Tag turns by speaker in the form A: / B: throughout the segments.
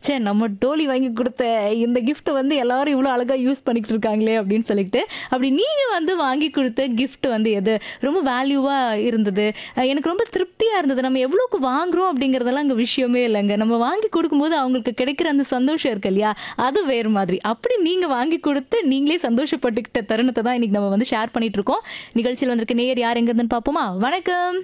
A: ச்சே நம்ம டோலி வாங்கி கொடுத்த இந்த gift வந்து எல்லாரும் இவ்வளோ அழகாக யூஸ் பண்ணிக்கிட்டு இருக்காங்களே அப்படின்னு சொல்லிட்டு அப்படி நீங்கள் வந்து வாங்கி கொடுத்த gift வந்து எது ரொம்ப வேல்யூவாக இருந்தது அஹ் எனக்கு ரொம்ப திருப்தியாக இருந்தது நம்ம எவ்வளோக்கு வாங்குறோம் அப்படிங்கிறதெல்லாம் அங்கே விஷயமே இல்லைங்க நம்ம வாங்கி கொடுக்கும்போது அவங்களுக்கு கிடைக்கிற அந்த சந்தோஷம் இருக்கு இல்லையா அது வேறு மாதிரி அப்படி நீங்கள் வாங்கி கொடுத்து நீங்களே சந்தோஷப்பட்டுக்கிட்ட தருணத்தை தான் இன்னைக்கு நம்ம வந்து ஷேர் பண்ணிட்டு இருக்கோம் நிகழ்ச்சியில் வந்திருக்க நேயர் யார் எங்கேருந்துன்னு பார்ப்போமா வணக்கம்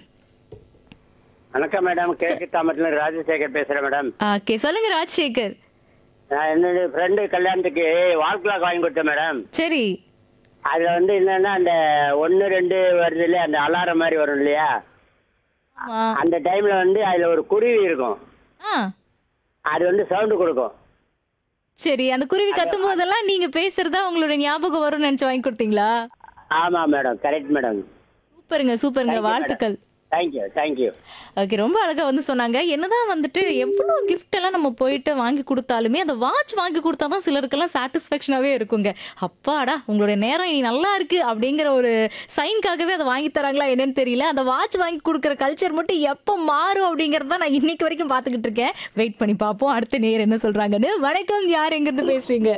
B: வணக்கம் மேடம் கிழக்கு தாமரத்துல ராஜசேகர் பேசுறேன் மேடம்
A: ஓகே சொல்லுங்க ராஜசேகர்
B: நான் என்னுடைய ஃப்ரெண்டு கல்யாணத்துக்கு வால் கிளாக் வாங்கி கொடுத்தேன் மேடம்
A: சரி
B: அதுல வந்து என்னன்னா அந்த ஒன்னு ரெண்டு வருது இல்லையா அந்த அலாரம் மாதிரி வரும் இல்லையா
A: ஆமா
B: அந்த டைம்ல வந்து அதுல ஒரு குருவி இருக்கும்
A: ஆ
B: அது வந்து சவுண்டு கொடுக்கும்
A: சரி அந்த குருவி கத்தும் போதெல்லாம் நீங்க பேசுறதா உங்களோட ஞாபகம் வரும்னு நினைச்சு வாங்கி கொடுத்தீங்களா
B: ஆமா மேடம் கரெக்ட் மேடம்
A: சூப்பருங்க சூப்பருங்க வாழ்த்துக்கள்
B: தேங்க்யூ தேங்க்யூ
A: ஓகே ரொம்ப அழகா வந்து சொன்னாங்க என்னதான் வந்துட்டு எவ்வளவு gift எல்லாம் நம்ம போயிட்டு வாங்கி கொடுத்தாலுமே அந்த வாட்ச் வாங்கி கொடுத்தாதான் சிலருக்கெல்லாம் சாட்டிஸ்ஃபேக்ஷனாவே இருக்குங்க அப்பாடா உங்களுடைய நேரம் இனி நல்லா இருக்கு அப்படிங்கிற ஒரு சைன்காகவே அதை வாங்கி தராங்களா என்னன்னு தெரியல அந்த வாட்ச் வாங்கி கொடுக்குற கல்ச்சர் மட்டும் எப்போ மாறும் அப்படிங்கறத நான் இன்னைக்கு வரைக்கும் பார்த்துக்கிட்டு இருக்கேன் வெயிட் பண்ணி பார்ப்போம் அடுத்த நேர் என்ன சொல்றாங்கன்னு வணக்கம் யார் எங்கிருந்து பேசுறீங்க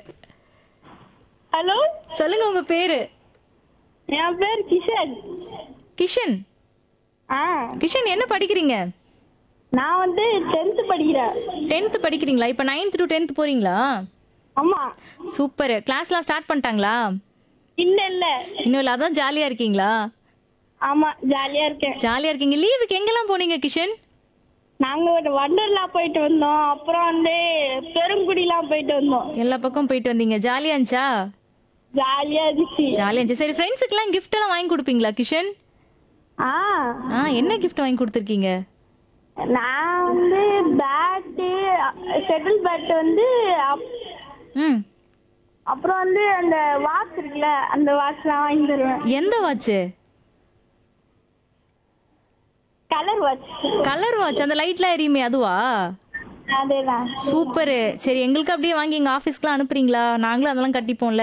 C: ஹலோ
A: சொல்லுங்க உங்க பேரு
C: என் பேர் கிஷன்
A: கிஷன்
C: ஆ
A: கிஷன் என்ன படிக்கிறீங்க
C: நான் வந்து டென்த்து படிக்கிறேன்
A: டென்த் படிக்கிறீங்களா இப்போ நைன்த் டு டென்த் போறீங்களா
C: ஆமா
A: சூப்பர் கிளாஸ்லாம் ஸ்டார்ட் பண்ணிட்டாங்களா
C: இல்ல இல்ல
A: இன்னும் இல்லை அதான் ஜாலியாக இருக்கீங்களா
C: ஆமா ஜாலியா இருக்கேன்
A: ஜாலியாக இருக்கீங்க லீவுக்கு எங்கெல்லாம் போனீங்க கிஷன்
C: நாங்க ஒரு வண்டர்லா போயிட்டு வந்தோம் அப்புறம் வந்து பெருங்குடிலாம் போயிட்டு வந்தோம்
A: எல்லா பக்கம் போயிட்டு வந்தீங்க ஜாலியாக இருந்துச்சா
C: ஜாலியா இருந்துச்சு
A: ஜாலியாக இருந்துச்சு சரி ஃப்ரெண்ட்ஸுக்கெல்லாம் gift எல்லாம் வாங்கி கொடுப்பீங்களா கிஷன்
C: ஆ
A: ஆ என்ன gift வாங்கி கொடுத்துருக்கீங்க
C: நான் வந்து பேட்டு ஷட்டில் பேட் வந்து அப்-
A: ம்
C: அப்புறம் வந்து அந்த வாட்ச் இருக்குல்ல அந்த வாட்ச்லாம் வாங்கி தருவேன்
A: எந்த watch
C: colour watch
A: colour watch அந்த லைட்லாம் எரியுமே அதுவா
C: அதேதான்
A: சூப்பரு சரி எங்களுக்கு அப்படியே வாங்கி எங்கள் ஆஃபீஸ்க்குலாம் அனுப்புறீங்களா நாங்களும் அதெல்லாம் கட்டிப்போம்ல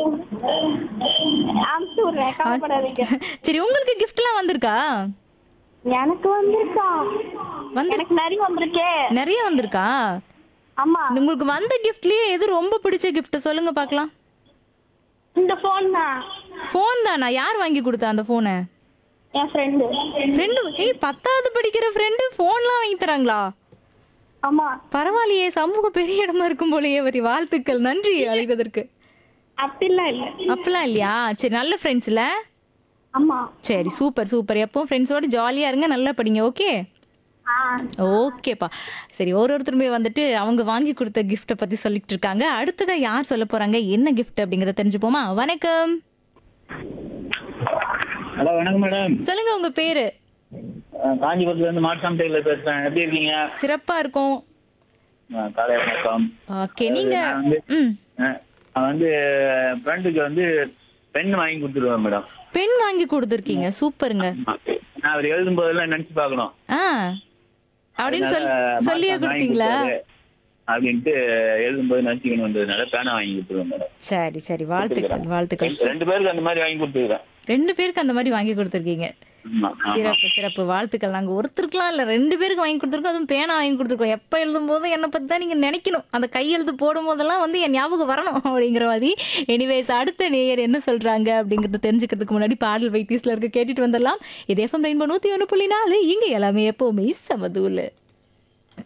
C: அமுச்சு விடுறேன் கவலைப்படாதீங்க
A: சரி உங்களுக்கு giftலாம் வந்திருக்கா
C: எனக்கு வந்திருக்கா
A: வந்து
C: எனக்கு நிறைய வந்திருக்கே
A: நிறைய வந்திருக்கா
C: ஆமா
A: உங்களுக்கு வந்த கிஃப்ட்லயே எது ரொம்ப பிடிச்ச gift சொல்லுங்க பார்க்கலாம்
C: இந்த போன் தான்
A: ஃபோன் தானா யார் வாங்கி கொடுத்தா அந்த ஃபோனை
C: என் ஃப்ரெண்டு
A: ஃப்ரெண்டு ஏய் பத்தாவது படிக்கிற ஃப்ரெண்டு ஃபோன்லாம் வாங்கி தராங்களா
C: ஆமா
A: பரவாயில்லையே சமூகம் பெரிய இடமா இருக்கும் போலயே வரி வாழ்த்துக்கள் நன்றி அழைத்ததற்கு
C: அப்படிலாம் இல்ல
A: அப்பெல்லாம் இல்லையா சரி நல்ல ஃப்ரெண்ட்ஸ் இல்ல
C: ஆமா
A: சரி சூப்பர் சூப்பர் எப்பவும் ஃப்ரெண்ட்ஸோட ஜாலியா இருங்க நல்லா படிங்க ஓகே
C: ஆ
A: ஓகேப்பா சரி ஒரு ஒருத்தருமே வந்துட்டு அவங்க வாங்கி கொடுத்த கிஃப்ட்டை பத்தி சொல்லிட்டு இருக்காங்க அடுத்ததா யார் சொல்ல போறாங்க என்ன கிஃப்ட் அப்படிங்கறத தெரிஞ்சுப்போமா வணக்கம்
D: ஹலோ வணக்கம் மேடம்
A: சொல்லுங்க உங்க பேரு
D: அஹ் காஞ்சிபுரத்துல இருந்து மாட்டுசாமி டெய்லர் பேசுறேன் எப்படி இருக்கீங்க
A: சிறப்பா இருக்கும்
D: அஹ் காலை வணக்கம்
A: ஓகே நீங்க
D: நான் வந்து
A: ம்
D: அஹ் நான் வந்து ஃப்ரெண்டுக்கு வந்து பென் வாங்கி கொடுத்துருவேன் மேடம்
A: பெண் வாங்கி கொடுத்துருக்கீங்க சூப்பருங்க
D: நான் அவர் எழுதும் போதெல்லாம் நினைச்சு பார்க்கணும்
A: ஆ அப்படின்னு சொல்
D: அதனால
A: சொல்லியே
D: மாட்டுசாமி வாங்கி
A: கொடுத்தீங்களா
D: கொடுத்தாரு அப்படின்ட்டு எழுதும்போது நினைச்சுக்கணுன்றதுனால பேனா வாங்கி கொடுத்துருவேன் மேடம்
A: சரி சரி வாழ்த்துக்கள் வாழ்த்துக்கள்
D: ரெண்டு பேருக்கு அந்த மாதிரி வாங்கி கொடுத்துருக்கேன்
A: ரெண்டு பேருக்கு அந்த மாதிரி வாங்கி கொடுத்துருக்கீங்க
D: ஆமா ஆமா
A: சிறப்பு சிறப்பு வாழ்த்துக்கள் நாங்க ஒருத்தருக்குலாம் இல்ல ரெண்டு பேருக்கு வாங்கி கொடுத்துருக்கோம் அதுவும் பேனா வாங்கி கொடுத்துருக்கோம் எப்ப எழுதும் போது என்னை பத்தி தான் நீங்க நினைக்கணும் அந்த கையெழுத்து போடும் போதெல்லாம் வந்து என் ஞாபகம் வரணும் அப்படிங்கிற மாதிரி எனிவேஸ் அடுத்த நேயர் என்ன சொல்றாங்க அப்படிங்கறத தெரிஞ்சுக்கிறதுக்கு முன்னாடி பாடல் வைத்தீஸ்ல இருக்க கேட்டுட்டு வந்துடலாம் இது எஃப்எம் ரெயின்போ நூத்தி ஒன்று புள்ளி நாலு இங்க எல்லாமே எப்பவுமே சமதூல